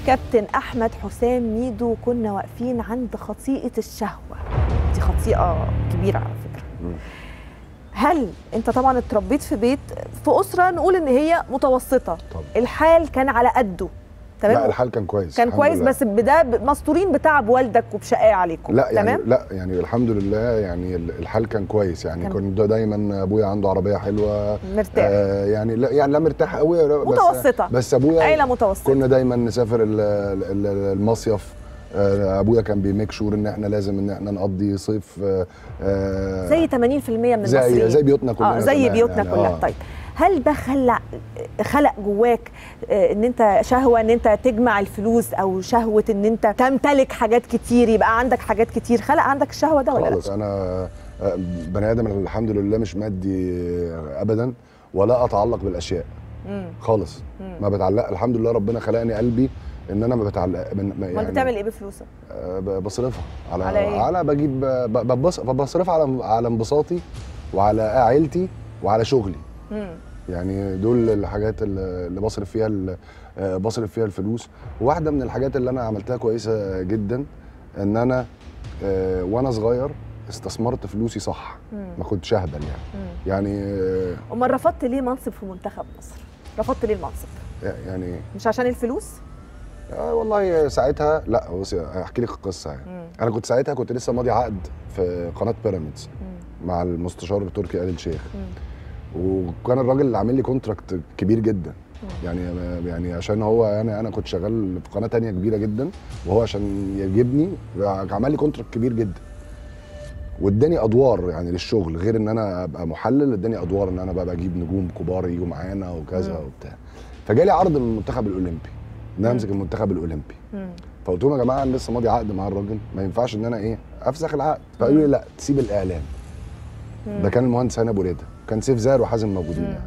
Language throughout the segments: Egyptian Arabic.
كابتن احمد حسام ميدو كنا واقفين عند خطيئه الشهوه دي خطيئه كبيره على فكره مم. هل انت طبعا اتربيت في بيت في اسره نقول ان هي متوسطه طبعا. الحال كان على قده لا تمام الحال كان كويس كان الحمد كويس لله. بس بده مستورين بتعب والدك وبشقاء عليكم لا يعني تمام لا يعني الحمد لله يعني ال- الحال كان كويس يعني كان- كنت دايما ابويا عنده عربيه حلوه مرتاح آه يعني لا يعني لا مرتاح قوي بس متوسطة. بس ابويا عيله متوسطه كنا دايما نسافر ال- ال- ال- المصيف آه، ابويا كان بيميك شور ان احنا لازم ان احنا نقضي صيف آه، آه، زي 80% من زي المصريين زي بيوتنا كلنا اه زي زمان بيوتنا يعني، كلها آه. طيب هل ده خلق خلق جواك آه، ان انت شهوه ان انت تجمع الفلوس او شهوه ان انت تمتلك حاجات كتير يبقى عندك حاجات كتير خلق عندك الشهوه ده ولا لا خالص انا آه، بني ادم الحمد لله مش مادي ابدا ولا اتعلق بالاشياء مم. خالص مم. ما بتعلق الحمد لله ربنا خلقني قلبي ان انا ما بتعلق من ما امال بتعمل ايه بفلوسك آه، ب- بصرفها على على إيه؟ على بجيب ب- ببص بصرفها على على انبساطي وعلى عيلتي وعلى شغلي مم. يعني دول الحاجات اللي اللي بصرف فيها ال- آه، بصرف فيها الفلوس واحده من الحاجات اللي انا عملتها كويسه جدا ان انا آه، وانا صغير استثمرت فلوسي صح مم. ما كنتش اهبل يعني مم. يعني آه، امال رفضت ليه منصب في منتخب مصر رفضت ليه المنصب يعني مش عشان الفلوس آه والله ساعتها لا بصي احكي لك القصه يعني مم. انا كنت ساعتها كنت لسه ماضي عقد في قناه بيراميدز مم. مع المستشار التركي آل الشيخ مم. وكان الراجل اللي عامل لي كونتراكت كبير جدا مم. يعني يعني عشان هو يعني انا كنت شغال في قناه تانية كبيره جدا وهو عشان يجيبني عمل لي كونتراكت كبير جدا واداني ادوار يعني للشغل غير ان انا ابقى محلل اداني ادوار ان انا بقى بجيب نجوم كبار يجوا معانا وكذا مم. وبتاع فجالي عرض من المنتخب الاولمبي ان انا مم. امسك المنتخب الاولمبي مم. فقلت لهم يا جماعه انا لسه ماضي عقد مع الراجل ما ينفعش ان انا ايه افسخ العقد فقالوا لي مم. لا تسيب الاعلام مم. ده كان المهندس هاني ابو ريده كان سيف زاهر وحازم موجودين مم. يعني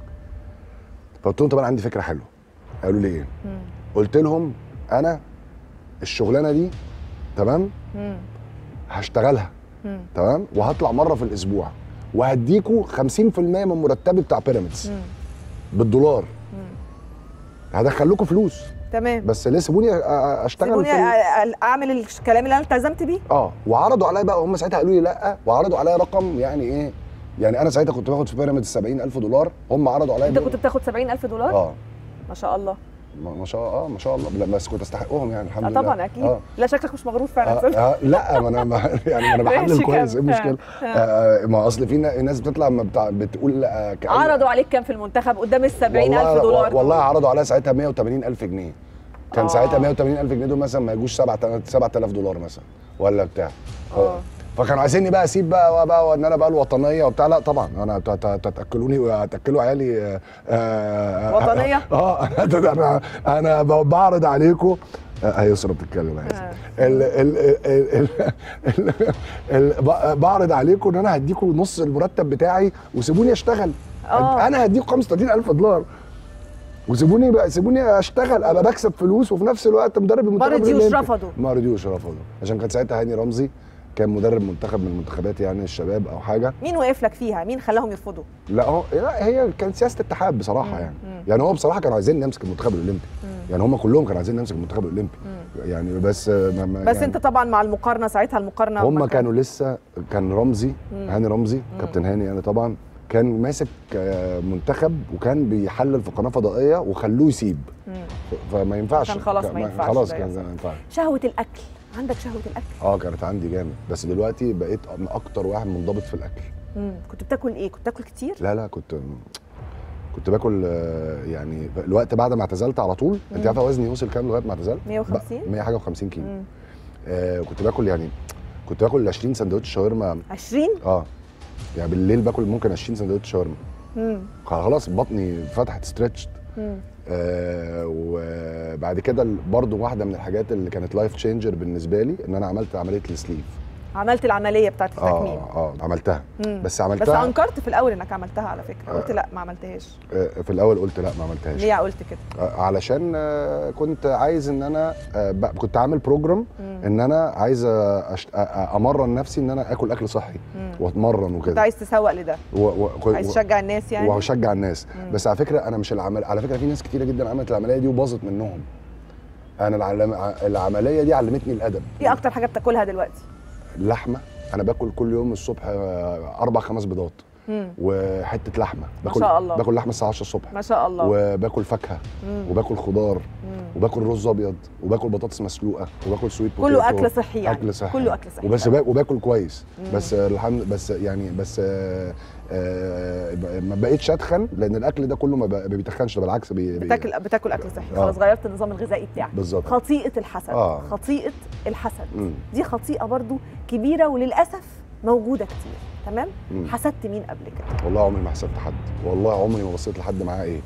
فقلت لهم طب انا عندي فكره حلوه قالوا لي ايه مم. قلت لهم انا الشغلانه دي تمام مم. هشتغلها مم. تمام وهطلع مره في الاسبوع وهديكوا 50% من مرتبي بتاع بيراميدز مم. بالدولار مم. هدخل لكم فلوس تمام بس ليه سيبوني أ- أ- اشتغل سيبوني في ال- أ- اعمل الكلام اللي انا التزمت بيه اه وعرضوا عليا بقى هم ساعتها قالوا لي لا وعرضوا عليا رقم يعني ايه يعني انا ساعتها كنت باخد في بيراميدز 70000 دولار هم عرضوا عليا انت بيه- كنت بتاخد 70000 دولار اه ما شاء الله ما ما شاء اه ما شاء الله لا، بس كنت استحقهم يعني الحمد اه لله طبعا اكيد اه لا شكلك مش مغرور فعلا آه تصدق. آه لا ما انا ما يعني ما انا بحلل ماشي، كويس ايه كمل. المشكله؟ آه. آه ما اصل في نا- ناس بتطلع ما بتاع بتقول آه كأن- عرضوا عليك كام في المنتخب قدام ال 70000 والله- دولار والله دول؟ عرضوا عليا ساعتها 180000 جنيه كان آه. ساعتها 180000 جنيه دول مثلا ما يجوش 7000 دولار مثلا ولا بتاع اه فكانوا عايزيني بقى اسيب بقى بقى وان انا بقى الوطنيه وبتاع لا طبعا انا ت- ت- تاكلوني وتاكلوا عيالي آه، آه، وطنية؟ اه انا انا انا ب- بعرض عليكم هيسرى بتتكلم عايز آه. ال ال ال ال ال ب- بعرض عليكم ان انا هديكم نص المرتب بتاعي وسيبوني اشتغل آه. انا هديكم 35000 دولار وسيبوني بقى سيبوني اشتغل ابقى بكسب فلوس وفي نفس الوقت مدرب ما المنتخب رضيوش الأولمبي. رفضوا ما رضيوش رفضوا عشان كان ساعتها هاني رمزي كان مدرب منتخب من المنتخبات يعني الشباب او حاجه مين وقف لك فيها مين خلاهم يرفضوا لا هو لا هي كانت سياسه اتحاد بصراحه مم. يعني مم. يعني هو بصراحه كانوا عايزين نمسك المنتخب الاولمبي مم. يعني هم كلهم كانوا عايزين نمسك المنتخب الاولمبي مم. يعني بس ما ما بس يعني انت طبعا مع المقارنه ساعتها المقارنه هم ما كانوا لسه كان رمزي مم. هاني رمزي مم. كابتن هاني يعني طبعا كان ماسك آه، منتخب وكان بيحلل في قناه فضائيه وخلوه يسيب مم. ف- فما ينفعش كان خلاص ما ينفعش خلاص ده كان يحصل. ما ينفعش شهوه الاكل عندك شهوه الاكل اه كانت عندي جامد بس دلوقتي بقيت من اكتر واحد منضبط في الاكل مم. كنت بتاكل ايه كنت بتاكل كتير لا لا كنت كنت باكل آه، يعني الوقت بعد ما اعتزلت على طول انت مم. عارفه وزني وصل كام لغايه ما اعتزلت 150 100 حاجه و50 كيلو مم. آه كنت باكل يعني كنت باكل 20 سندوتش شاورما 20 اه يعني بالليل باكل ممكن 20 سندوتش شاورما مم. خلاص بطني فتحت ستريتش مم. آه وبعد كده برضو واحده من الحاجات اللي كانت لايف تشينجر بالنسبه لي ان انا عملت عمليه السليف عملت العمليه بتاعت التكميم اه اه عملتها مم. بس بس عملتها انكرت في الاول انك عملتها على فكره قلت آه. لا ما عملتهاش آه في الاول قلت لا ما عملتهاش ليه قلت كده آه، علشان آه، كنت عايز ان انا آه، ب- كنت عامل بروجرام مم. ان انا عايز آه، أشت- آه، آه، امرن نفسي ان انا اكل اكل صحي مم. واتمرن كنت وكده عايز تسوق لده و- و- و- عايز تشجع الناس يعني واشجع الناس مم. بس على فكره انا مش العمل على فكره في ناس كتيره جدا عملت العمليه دي وباظت منهم انا العلم... العمليه دي علمتني الادب ايه اكتر حاجه بتاكلها دلوقتي اللحمه انا باكل كل يوم الصبح آه، اربع خمس بيضات مم. وحته لحمه باكل شاء الله. باكل لحمه الساعه 10 الصبح ما شاء الله وباكل فاكهه مم. وباكل خضار مم. وباكل رز ابيض وباكل بطاطس مسلوقه وباكل سويت كله بوتيتو. اكل صحي يعني اكل صحي كله اكل صحي وبس با... وباكل كويس مم. بس آه، الحمد بس يعني بس آه، آه، ما بقيتش اتخن لان الاكل ده كله ما, ب... ما بيتخنش ده بالعكس بي... بي- بتاكل بتاكل اكل صحي آه. خلاص غيرت النظام الغذائي بتاعك بالظبط خطيئه الحسد آه. خطيئه الحسد مم. دي خطيئه برضو كبيره وللاسف موجوده كتير تمام مم. حسدت مين قبل كده والله عمري ما حسبت حد والله عمري ما بصيت لحد معاه ايه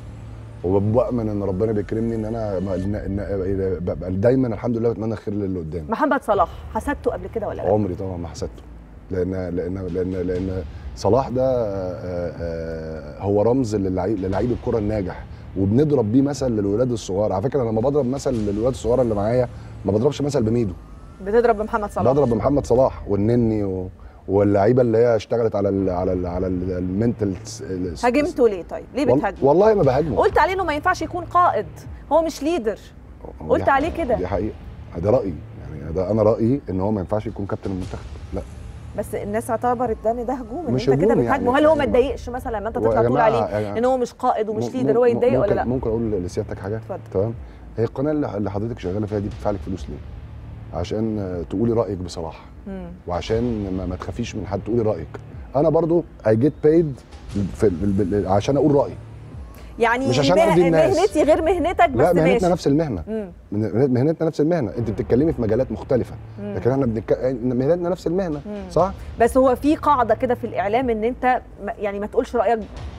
وبأمن ان ربنا بيكرمني ان انا ما- إن إن ببقى دايما الحمد لله بتمنى الخير للي قدامي محمد صلاح حسدته قبل كده ولا لا عمري طبعا ما حسدته لان لان لان لان صلاح ده آه، آه، هو رمز للعيب للعيب الكره الناجح وبنضرب بيه مثل للولاد الصغار على فكره انا لما بضرب مثل للولاد الصغار اللي معايا ما بضربش مثل بميدو بتضرب بمحمد صلاح بضرب بمحمد صلاح والنني و... واللعيبه اللي هي اشتغلت على ال على ال على ال- المنتال س- هاجمته ليه طيب ليه وال- بتهاجمه والله ما بهاجمه قلت عليه انه ما ينفعش يكون قائد هو مش ليدر هو قلت دي عليه حقيقة. كده. دي حقيقه ده رايي يعني ده انا رايي ان هو ما ينفعش يكون كابتن المنتخب لا بس الناس اعتبرت ده ان ده هجوم ان مش انت كده هجوم بتهاجمه يعني. هل هو ما اتضايقش مثلا لما انت هو يا تطلع تقول جماعة- عليه يا- ان هو مش قائد ومش م- ليدر هو م- يتضايق ولا ممكن- لا ممكن اقول لسيادتك حاجه اتفضل تمام هي القناه اللي اللي حضرتك شغاله فيها دي بتدفع لك فلوس ليه عشان آه، تقولي رايك بصراحه مم. وعشان ما, ما تخافيش من حد تقولي رايك انا برضو اي جيت بايد في بال- بال- عشان اقول رايي يعني مش عشان مه- أرضي الناس. مهنتي غير مهنتك بس لا مهنتنا ماشي نفس المهنه مم. من- مهنتنا نفس المهنه انت بتتكلمي في مجالات مختلفه مم. لكن احنا بنتك... مهنتنا نفس المهنه مم. صح بس هو في قاعده كده في الاعلام ان انت ما- يعني ما تقولش رايك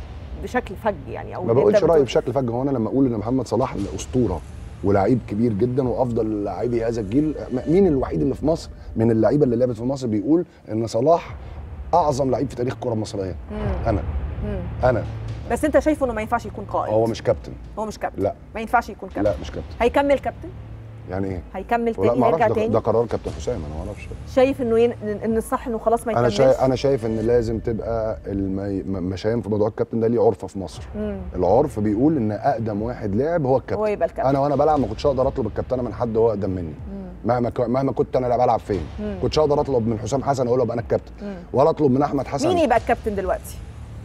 بشكل فج يعني او ما إن أنت بقولش رايي بتقول- بشكل فج هو انا لما اقول ان محمد صلاح اسطوره ولاعيب كبير جدا وافضل لاعبي هذا الجيل م- مين الوحيد اللي في مصر من اللعيبه اللي لعبت في مصر بيقول ان صلاح اعظم لعيب في تاريخ الكره المصريه مم. انا مم. انا بس انت شايفه انه ما ينفعش يكون قائد هو مش كابتن هو مش كابتن لا ما ينفعش يكون كابتن لا مش كابتن هيكمل كابتن يعني ايه هيكمل ولا تاني ما هيرجع اعرفش ده, تاني ده قرار كابتن حسام انا ما اعرفش شايف انه ين... ان الصح انه خلاص ما انا يكملش شايف انا شايف ان لازم تبقى المي... م- مشايم في موضوع الكابتن ده ليه عرفه في مصر مم. العرف بيقول ان اقدم واحد لعب هو الكابتن هو يبقى الكابتن انا وانا بلعب ما كنتش اقدر اطلب الكابتنه من حد هو اقدم مني مم. مهما ك... مهما كنت انا بلعب فين مم. كنتش اقدر اطلب من حسام حسن اقول له ابقى انا الكابتن مم. ولا اطلب من احمد حسن مين يبقى الكابتن دلوقتي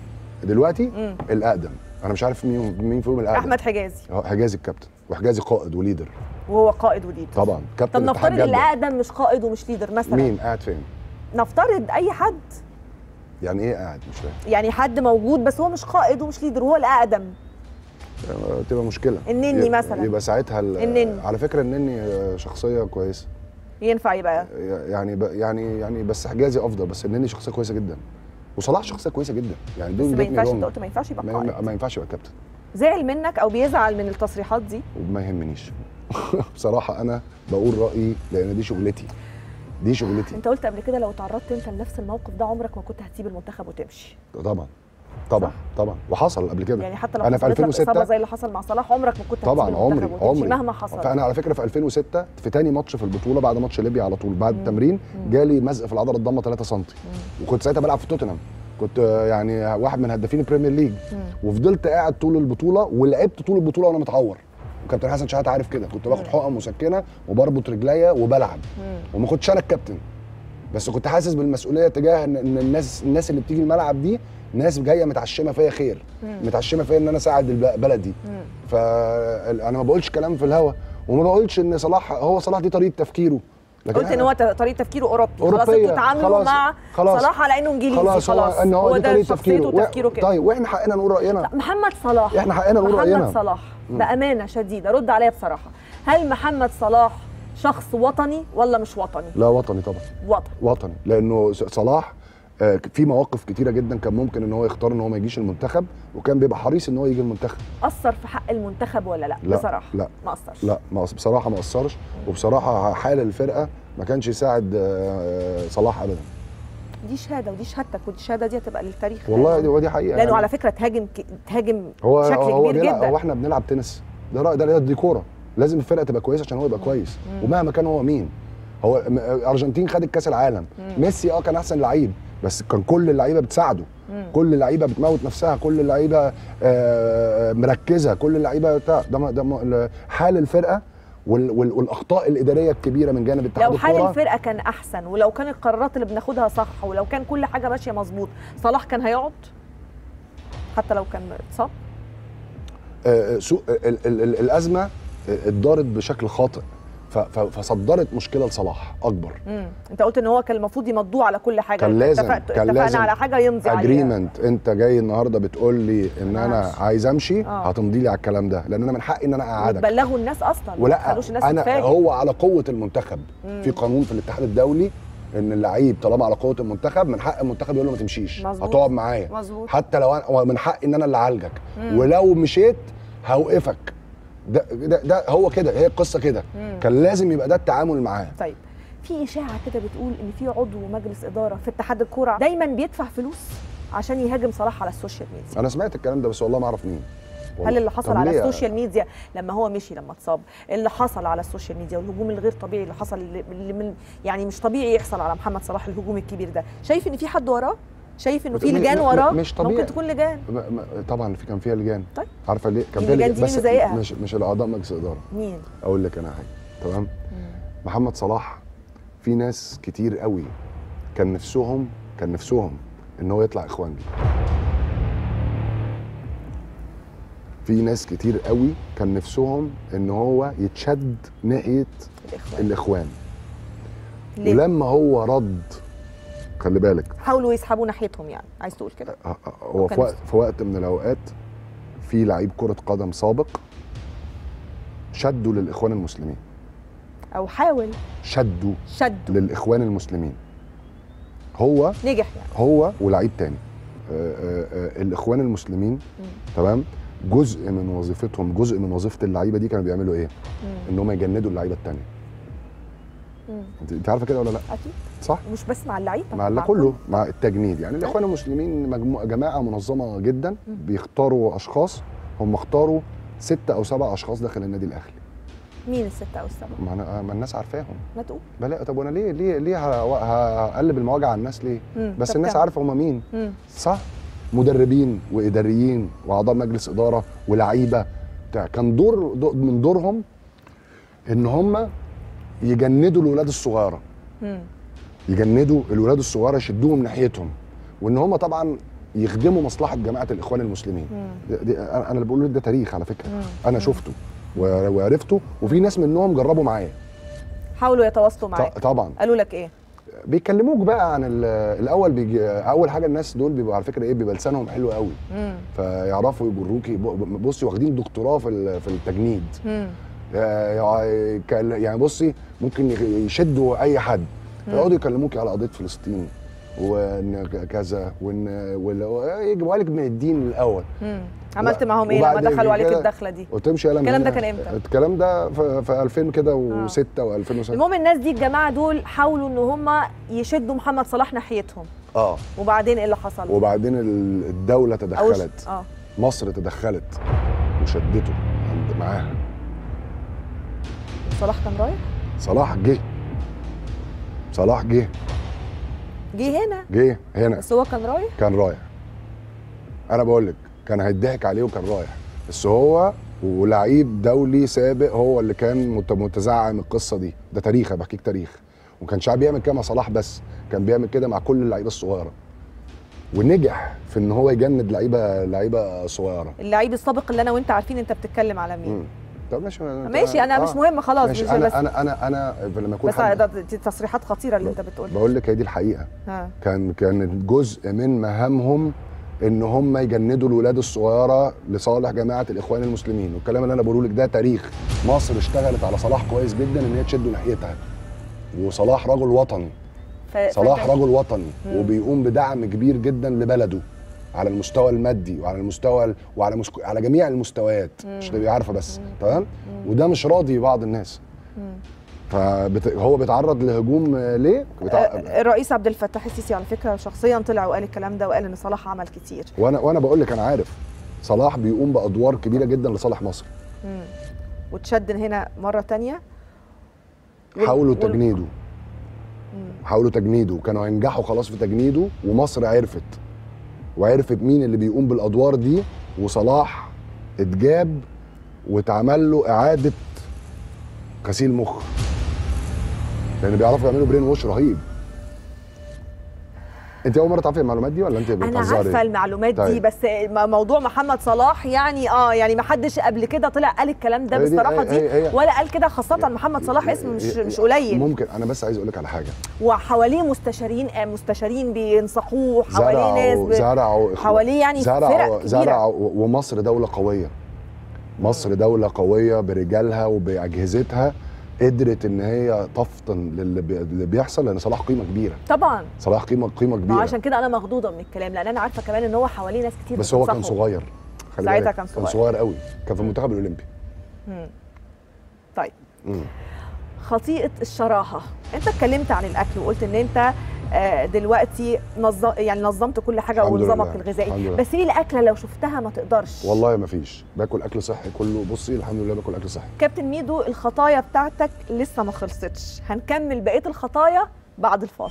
دلوقتي مم. الاقدم انا مش عارف مين مين فيهم الاقدم احمد حجازي هو حجازي الكابتن وحجازي قائد وليدر وهو قائد وليدر طبعا طب كابتن اتحاد نفترض اللي جدة. اقدم مش قائد ومش ليدر مثلا مين قاعد فين نفترض اي حد يعني ايه قاعد مش فاهم يعني حد موجود بس هو مش قائد ومش ليدر وهو الاقدم آه، تبقى مشكله النني ي- مثلا. يبقى ساعتها ال- النني. على فكره النني آه، شخصيه كويسه ينفع يبقى يعني ب... يعني يعني بس حجازي افضل بس النني شخصيه كويسه جدا وصلاح شخصيه كويسه جدا يعني بس دول ما get me ينفعش wrong. انت قلت ما ينفعش يبقى ما, قائد ما- ما ينفعش يبقى كابتن زعل منك او بيزعل من التصريحات دي وما يهمنيش بصراحه انا بقول رايي لان دي شغلتي دي شغلتي انت قلت قبل كده لو تعرضت انت لنفس الموقف ده عمرك ما كنت هتسيب المنتخب وتمشي طبعا طبعاطبعا وحصل قبل كده يعني حتى لو أنا في حصلت لك 2006 اصابه زي اللي حصل مع صلاح عمرك ما كنت طبعا هتسيب عمري المنتخب وتمشي عمري مهما حصل فانا على فكره في 2006 في تاني ماتش في البطوله بعد ماتش ليبيا على طول بعد مم. التمرين مم. جالي مزق في العضله الضمه 3 سم مم. وكنت ساعتها بلعب في توتنهام كنت آه، يعني واحد من هدافين البريمير ليج مم. وفضلت قاعد طول البطوله ولعبت طول البطوله وانا متعور وكابتن حسن شحاته عارف كده كنت باخد مم. حقن مسكنه وبربط رجليا وبلعب مم. وما كنتش انا الكابتن بس كنت حاسس بالمسؤوليه تجاه ان إن الناس الناس اللي بتيجي الملعب دي ناس جايه متعشمه فيا خير مم. متعشمه فيا ان انا اساعد الب- بلدي مم. فانا ما بقولش كلام في الهوا وما بقولش ان صلاح هو صلاح دي طريقه تفكيره لكن قلت ان هو ت- طريقه تفكيره اوروبي خلاص أوروبية. انتوا تتعاملوا خلاص. مع خلاص. صلاح على انه انجليزي خلاص خلاص هو ان هو, دي ده طريقه شخصيته تفكيره وتفكيره و- كده طيب واحنا حقنا نقول راينا لا، محمد صلاح احنا حقنا نقول محمد راينا صلاح مم. بامانه شديده رد عليا بصراحه هل محمد صلاح شخص وطني ولا مش وطني لا وطني طبعا وطني وطني لانه س- صلاح آه، في مواقف كتيره جدا كان ممكن ان هو يختار ان هو ما يجيش المنتخب وكان بيبقى حريص ان هو يجي المنتخب اثر في حق المنتخب ولا لا, لا، بصراحه لا، ما اثرش لا ما أص- بصراحه ما اثرش وبصراحه حال الفرقه ما كانش يساعد آه، صلاح ابدا دي شهاده ودي شهادتك ودي الشهاده دي هتبقى للتاريخ والله يعني. دي ودي حقيقه لانه يعني. على فكره تهاجم ك... تهاجم هو بشكل هو كبير بيلعب- جدا هو احنا بنلعب تنس ده رأي ده دي كوره لازم الفرقه تبقى كويسه عشان هو يبقى كويس مم. ومهما كان هو مين هو م- الارجنتين خدت كاس العالم مم. ميسي اه كان احسن لعيب بس كان كل اللعيبه بتساعده مم. كل اللعيبه بتموت نفسها كل اللعيبه آه، مركزه كل اللعيبه بتاع ده ما- ده ما- ال- حال الفرقه وال وال والاخطاء الاداريه الكبيره من جانب اتحاد لو حال الكوره الفرقه كان احسن ولو كان القرارات اللي بناخدها صح ولو كان كل حاجه ماشيه مظبوط صلاح كان هيقعد حتى لو كان اتصاب آه، آه، سوء ال ال ال الازمه آه، اتدارت بشكل خاطئ ف- ف- فصدرت مشكله لصلاح اكبر امم انت قلت ان هو كان المفروض يمضوه على كل حاجه كان لازم- اتفقت- كان اتفقنا لازم على حاجه يمضي عليها اجريمنت انت جاي النهارده بتقول لي ان انا معلش. عايز امشي آه. هتمضي لي على الكلام ده لان انا من حقي ان انا اقعدك وتبلغوا الناس اصلا ما ولا تخلوش الناس انا تتفاجئ هو على قوه المنتخب مم. في قانون في الاتحاد الدولي ان اللعيب طالما على قوه المنتخب من حق المنتخب يقول له ما تمشيش مظبوط. هتقعد معايا مظبوط حتى لو انا ومن حقي ان انا اللي اعالجك مم. ولو مشيت هوقفك ده ده, ده هو كده هي القصه كده مم. كان لازم يبقى ده التعامل معاه طيب في اشاعه كده بتقول ان في عضو مجلس اداره في اتحاد الكوره دايما بيدفع فلوس عشان يهاجم صلاح على السوشيال ميديا انا سمعت الكلام ده بس والله ما اعرف مين والله. هل اللي حصل طب على ليه؟ السوشيال ميديا لما هو مشي لما اتصاب اللي حصل على السوشيال ميديا والهجوم الغير طبيعي اللي حصل اللي اللي من يعني مش طبيعي يحصل على محمد صلاح الهجوم الكبير ده شايف ان في حد وراه شايف انه في م- لجان م- وراه مش طبيعي. ممكن تكون لجان م- م- طبعا في كان فيها لجان طيب. عارفه ليه كان اللجان فيها دي مين اللي زيقها؟ مش مش الاعضاء مجلس الاداره مين اقول لك انا حاجه تمام محمد صلاح في ناس كتير قوي كان نفسهم كان نفسهم ان هو يطلع اخوانجي في ناس كتير قوي كان نفسهم ان هو يتشد ناحيه الاخوان الاخوان ليه ولما هو رد خلي بالك حاولوا يسحبوا ناحيتهم يعني عايز تقول كده ه- ه- هو كان في وقت في وقت من الاوقات في لعيب كره قدم سابق شدوا للاخوان المسلمين او حاول شدوا شد للاخوان المسلمين هو نجح يعني هو ولعيب تاني آه، آه، آه، الاخوان المسلمين تمام جزء من وظيفتهم جزء من وظيفه اللعيبه دي كانوا بيعملوا ايه مم. ان هم يجندوا اللعيبه التانيه مم. انت انت عارفه كده ولا لا اكيد صح مش بس مع اللعيبه مع اللي كله مع التجنيد يعني الاخوان المسلمين مجموعه جماعه منظمه جدا مم. بيختاروا اشخاص هم اختاروا ستة او سبع اشخاص داخل النادي الاهلي مين الستة او السبعة ما, أنا ما الناس عارفاهم ما تقول بلا طب وانا ليه ليه ليه ه- هقلب المواجع على الناس ليه مم. بس طب الناس كمل. عارفه هم مين مم. صح مدربين واداريين واعضاء مجلس اداره ولعيبه بتاع كان دور دو- من دورهم ان هم يجندوا الولاد الصغيره مم. يجندوا الولاد الصغيره يشدوهم ناحيتهم وان هم طبعا يخدموا مصلحه جماعه الاخوان المسلمين مم. دي دي انا أنا اللي بقول لك ده تاريخ على فكره مم. انا مم. شفته و- وعرفته وفي ناس منهم جربوا معايا حاولوا يتواصلوا معاك ط- طبعا قالوا لك ايه بيكلموك بقى عن ال- الاول بيجي اول حاجه الناس دول بيبقوا على فكره ايه بيبقى لسانهم حلو قوي مم. فيعرفوا يجروكي ب- بصي واخدين دكتوراه في ال- في التجنيد مم. يع- كال- يعني بصي ممكن يخ- يشدوا اي حد يقعدوا يكلموكي على قضيه فلسطين وان ك- كذا وان وال- يجيبوا لك من الدين الاول مم. عملت وب- معاهم ايه لما وبعد دخلوا عليك كده- الدخله دي وتمشي يلا من الكلام ده هنا. كان إمتى؟ الكلام ده في, في 2000 كده و6 و2007 المهم الناس دي الجماعه دول حاولوا ان هم يشدوا محمد صلاح ناحيتهم اه وبعدين ايه اللي حصل وبعدين ال- الدوله أو ش- تدخلت اه مصر تدخلت وشدته عند معاها صلاح كان رايح صلاح جه صلاح جه جه هنا جه هنا بس هو كان رايح كان رايح انا بقول لك كان هيضحك عليه وكان رايح بس هو ولعيب دولي سابق هو اللي كان مت- متزعم القصه دي ده تاريخ أنا بحكيك تاريخ وما كانش بيعمل كده مع صلاح بس كان بيعمل كده مع كل اللعيبه الصغيره ونجح في ان هو يجند لعيبه لعيبه صغيره اللعيب السابق اللي انا وانت عارفين انت بتتكلم على مين مم. طب ماشي ماشي انا مش مهم خلاص ماشي مش انا بس انا انا انا لما اكون بس حد ده دي تصريحات خطيره اللي انت بتقولها بقول لك هي دي الحقيقه ها كان كان جزء من مهامهم ان هم يجندوا الولاد الصغيره لصالح جماعه الاخوان المسلمين والكلام اللي انا بقوله لك ده تاريخ مصر اشتغلت على صلاح كويس جدا ان هي تشده ناحيتها وصلاح رجل وطني ف... صلاح فأنت- رجل وطني مم. وبيقوم بدعم كبير جدا لبلده على المستوى المادي وعلى المستوى ال- وعلى مسك... على جميع المستويات مم. مش تبقي عارفه بس مم. تمام مم. وده مش راضي بعض الناس مم. فهو بيتعرض لهجوم آه، ليه؟ بتاع... آه، الرئيس عبد الفتاح السيسي على فكره شخصيا طلع وقال الكلام ده وقال ان صلاح عمل كتير وانا وانا بقول لك انا عارف صلاح بيقوم بادوار كبيره جدا لصالح مصر مم. وتشد هنا مره تانية وال- حاولوا وال- تجنيده مم. حاولوا تجنيده وكانوا هينجحوا خلاص في تجنيده ومصر عرفت وعرفت مين اللي بيقوم بالادوار دي وصلاح اتجاب واتعمل له اعاده غسيل مخ لان بيعرفوا يعملوا برين ووش رهيب انت اول مره تعرفي المعلومات دي ولا انت انا بتهزري عارفه المعلومات دي طيب. بس م- موضوع محمد صلاح يعني اه يعني ما حدش قبل كده طلع قال الكلام ده هي دي- بالصراحه هي- دي هي- هي- ولا قال كده خاصه محمد صلاح اسمه مش مش قليل ممكن انا بس عايز اقول لك على حاجه وحواليه مستشارين آه، مستشارين بينصحوه حواليه ناس زرعوا ب... زرعوا حواليه يعني فرق زرعوا كبيرة. زرعوا ومصر دوله قويه مصر دوله قويه برجالها وباجهزتها قدرت ان هي تفطن للي بي- اللي بيحصل لان صلاح قيمه كبيره طبعا صلاح قيمه قيمه ما كبيره عشان كده انا مخضوضه من الكلام لان انا عارفه كمان ان هو حواليه ناس كتير بس هو كان بتنصحه. صغير خلي ساعتها بالك. كان كان صغير. صغير قوي كان في المنتخب الاولمبي مم. طيب مم. خطيئه الشراهه انت اتكلمت عن الاكل وقلت ان انت آه، دلوقتي نظم يعني نظمت كل حاجه الحمد ونظامك لله. الغذائي الحمد لله. بس ايه الاكله لو شفتها ما تقدرش والله ما فيش باكل اكل صحي كله بصي الحمد لله باكل اكل صحي كابتن ميدو الخطايا بتاعتك لسه ما خلصتش هنكمل بقيه الخطايا بعد الفاصل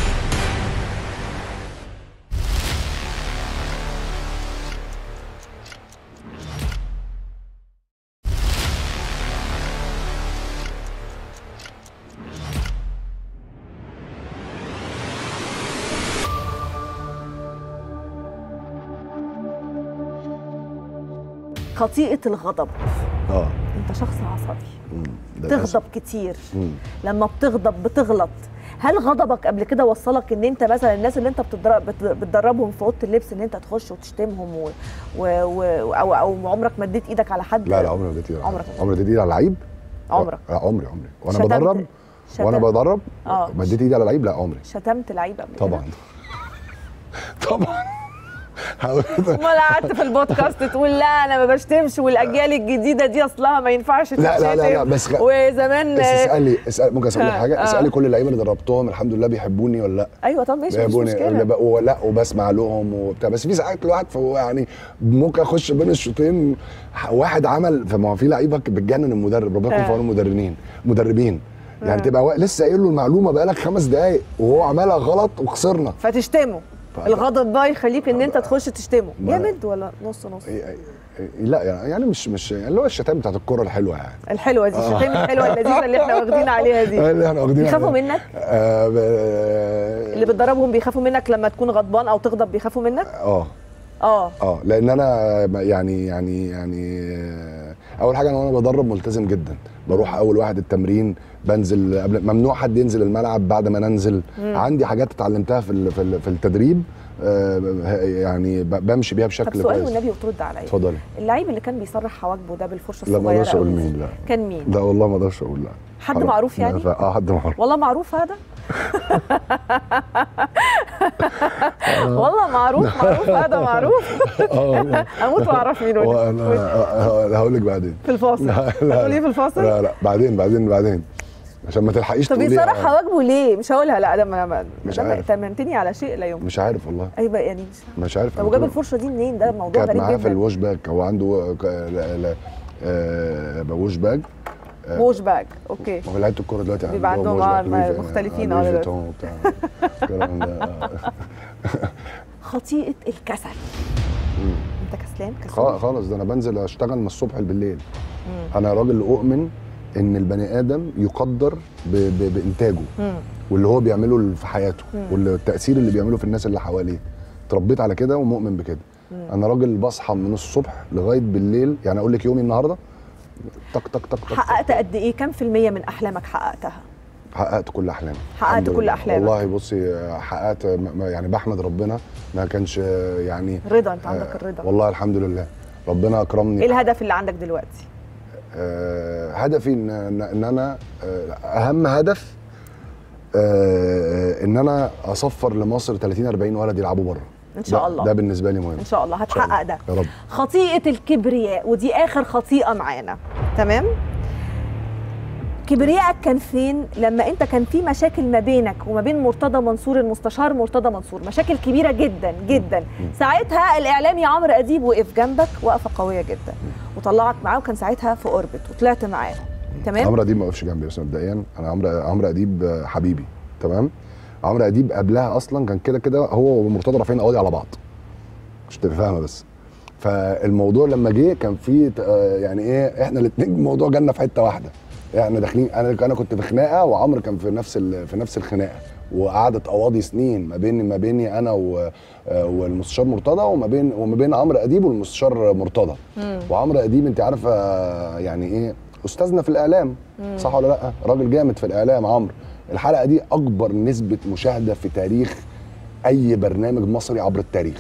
خطيئه الغضب اه انت شخص عصبي مم. ده للأسف. تغضب كتير مم. لما بتغضب بتغلط هل غضبك قبل كده وصلك ان انت مثلا الناس اللي انت بتدرب بت- بتدربهم في اوضه اللبس ان انت تخش وتشتمهم و... و... و... او او عمرك ما اديت ايدك على حد لا لا عمري ما اديت ايدي على عمرك حد. ما عمري اديت ايدي على لعيب عمرك لا عمري عمري وانا شتمت- بدرب وانا شتمت- بدرب آه. ما اديت ايدي على لعيب لا عمري شتمت لعيب قبل كده؟ طبعا طبعا هقول- امال قعدت في البودكاست تقول لا انا ما بشتمش والاجيال الجديده دي اصلها ما ينفعش تشتم لا لا لا, لا بس غ... وزمان بس اسالي اسال ممكن اسالك آه، حاجه آه. اسالي كل اللعيبه اللي دربتهم الحمد لله بيحبوني ولا لا ايوه طب ماشي مش بيحبوني مشكله ب- ولا وبسمع لهم وبتاع بس في ساعات الواحد فهو يعني ممكن اخش بين الشوطين ح- واحد عمل فما هو في لعيبه بتجنن المدرب ربنا يكون آه. في عون المدربين مدربين يعني آه. تبقى وا- لسه قايل له المعلومه بقالك خمس دقائق وهو عملها غلط وخسرنا فتشتمه ف- الغضب بقى يخليك ان انت تخش تشتمه ما- جامد ولا نص نص إيه- إيه- لا يعني يعني مش مش يعني اللي هو الشتائم بتاعت الكوره الحلوه يعني الحلوه دي آه. الشتايم الحلوه اللذيذه اللي احنا واخدين عليها دي اللي احنا واخدين بيخافوا عليها. منك آه ب- آه، اللي بتدربهم بيخافوا منك لما تكون غضبان او تغضب بيخافوا منك اه اه اه لان انا يعني يعني يعني آه، اول حاجه انا وانا بدرب ملتزم جدا بروح اول واحد التمرين بنزل قبل ممنوع حد ينزل الملعب بعد ما ننزل عندي حاجات اتعلمتها في ال- في ال- في التدريب آه، يعني ب- بمشي بيها طب بشكل سؤال كويس والنبي وترد عليا اتفضلي اللعيب اللي كان بيصرح حواجبه ده بالفرشه لا الصغيره ما اقدرش اقول أوي دي، مين لا كان مين لا والله ما اقدرش اقول لا حد حرام. معروف يعني؟ لا، ف- اه حد معروف والله معروف هذا والله معروف معروف هذا معروف اه والله. اموت واعرف مين هو. وانا آه، هقول لك بعدين في الفاصل لا هتقول ايه في الفاصل لا لا بعدين بعدين بعدين عشان ما تلحقيش طب تقولي يصرح آه. حواجبه ليه مش هقولها لا ده ما ما مش ده ما عارف. ائتمنتني على شيء لا يمكن مش عارف والله ايوه يعني مش مش عارف طب أنا وجاب طول- الفرشه دي منين ده موضوع كانت غريب معاه في جدا الوش باك هو عنده ك- لا لا آه، وش باك آه، موش باج اوكي ما هو لعيبه الكوره دلوقتي بيبقى عندهم عندهم وش آه، باك لوي- مختلفين آه، آه، لوي دلوقتي. فيتون وبتاع الكلام ده آه. خطيئه الكسل مم. انت كسلان خ- كسلان خالص ده انا بنزل اشتغل من الصبح بالليل انا راجل اؤمن ان البني ادم يقدر ب... ب... بانتاجه مم. واللي هو بيعمله في حياته مم. والتاثير اللي بيعمله في الناس اللي حواليه اتربيت على كده ومؤمن بكده مم. انا راجل بصحى من الصبح لغايه بالليل يعني اقول لك يومي النهارده تك تك تك تك حققت قد ايه كم في المية من احلامك حققتها حققت كل احلامي حققت الحمد كل لله. أحلامك. والله بصي حققت م- م- يعني بحمد ربنا ما كانش يعني رضا انت عندك آه، الرضا والله الحمد لله ربنا اكرمني ايه الهدف اللي عندك دلوقتي آه، هدفي ان ان إن انا آه، اهم هدف آه، ان انا اصفر لمصر 30 40 ولد يلعبوا بره ان شاء ده- الله ده بالنسبه لي مهم ان شاء الله إن شاء الله. هتحقق ده يا رب خطيئه الكبرياء ودي اخر خطيئه معانا تمام كبريائك كان فين لما انت كان في مشاكل ما بينك وما بين مرتضى منصور المستشار مرتضى منصور مشاكل كبيره جدا جدا ساعتها الاعلامي عمرو اديب وقف جنبك وقفه قويه جدا وطلعك معاه وكان ساعتها في اوربت وطلعت معاه تمام عمرو اديب ما وقفش جنبي بس مبدئيا انا عمرو عمرو اديب آه، حبيبي تمام عمرو اديب قبلها اصلا كان كده كده هو ومرتضى رافعين قواضي على بعض مش تبقى فاهمه بس فالموضوع لما جه كان في آه، يعني ايه احنا الاثنين الموضوع جالنا في حته واحده يعني داخلين انا انا كنت في خناقه وعمرو كان في نفس ال... في نفس الخناقه وقعدت قواضي سنين ما بين ما بيني انا و... آه، والمستشار مرتضى وما بين وما بين عمرو اديب والمستشار مرتضى وعمرو اديب انت عارفه آه، يعني ايه استاذنا في الاعلام صح ولا لا راجل جامد في الاعلام عمرو الحلقه دي اكبر نسبه مشاهده في تاريخ اي برنامج مصري عبر التاريخ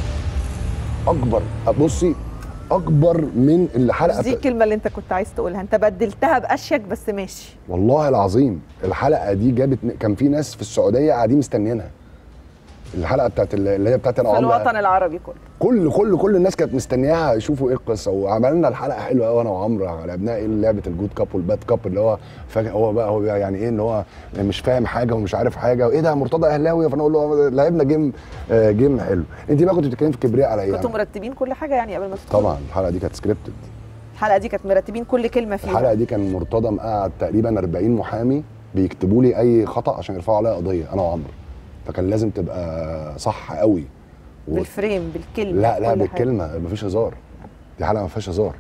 اكبر بصي اكبر من الحلقه مش دي الكلمه اللي انت كنت عايز تقولها انت بدلتها باشيك بس ماشي والله العظيم الحلقه دي جابت كان في ناس في السعوديه قاعدين مستنيينها الحلقه بتاعت اللي هي بتاعت انا في وعمرو الوطن العربي كله كل كل كل الناس كانت مستنياها يشوفوا ايه القصه وعملنا الحلقه حلوه قوي انا وعمرو لعبناها ايه لعبه الجود كاب والباد كاب اللي هو فجاه هو بقى هو بقى يعني ايه ان هو مش فاهم حاجه ومش عارف حاجه وايه ده مرتضى اهلاوي فانا اقول له لعبنا جيم آه، جيم حلو انت بقى كنت بتتكلمي في كبرياء على ايه كنتوا مرتبين كل حاجه يعني قبل ما تدخلوا طبعا الحلقه دي كانت سكريبتد الحلقه دي كانت مرتبين كل كلمه فيها الحلقه دي كان مرتضى مقعد تقريبا 40 محامي بيكتبوا لي اي خطا عشان يرفعوا عليا قضيه انا وعمرو فكان لازم تبقى صح قوي و... بالفريم بالكلمه لا لا كل حاجة. بالكلمه مفيش هزار دي حلقه ما فيهاش هزار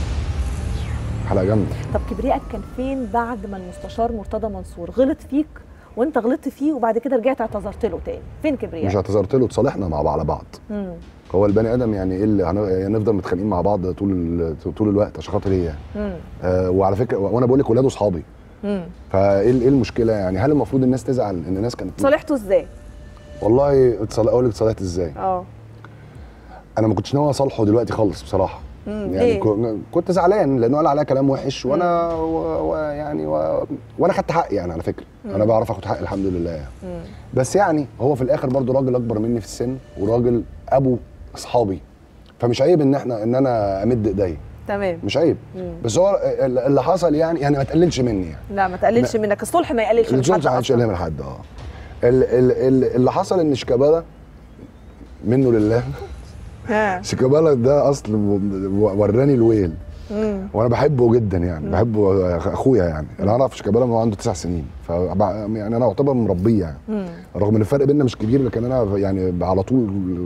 حلقه جامده طب كبريائك كان فين بعد ما المستشار مرتضى منصور غلط فيك وانت غلطت فيه وبعد كده رجعت اعتذرت له تاني فين مش كبريائك اعتذرت له اتصالحنا مع بعض على بعض مم. هو البني ادم يعني ايه اللي هن- يعني نفضل متخانقين مع بعض طول ال- طول الوقت عشان خاطر ايه يعني مم. آه وعلى فكره وانا بقول لك ولاده اصحابي مم. فايه ال- ايه المشكله يعني هل المفروض الناس تزعل ان الناس كانت صالحته ازاي والله اتصال اقول لك اتصالحت ازاي اه انا ما كنتش ناوي اصالحه دلوقتي خالص بصراحه مم. يعني ليه؟ كو- كنت زعلان لانه قال عليا كلام وحش وانا و- ويعني و... وانا خدت حقي يعني على فكره انا بعرف اخد حقي الحمد لله يعني مم. بس يعني هو في الاخر برضو راجل اكبر مني في السن وراجل ابو اصحابي فمش عيب ان احنا ان انا امد ايديا تمام مش عيب مم. بس هو ال- اللي حصل يعني يعني ما تقللش مني يعني لا ما تقللش منك الصلح ما يقللش من الجونز حد ما حدش أصلاً. يقلل من حد اه ال- ال- ال- اللي حصل ان شيكابالا منه لله ها شيكابالا ده اصل و- وراني الويل مم. وانا بحبه جدا يعني بحبه اخويا يعني انا اعرف شيكابالا من هو عنده تسع سنين ف يعني انا اعتبر مربيه يعني مم. رغم ان الفرق بيننا مش كبير لكن انا يعني على طول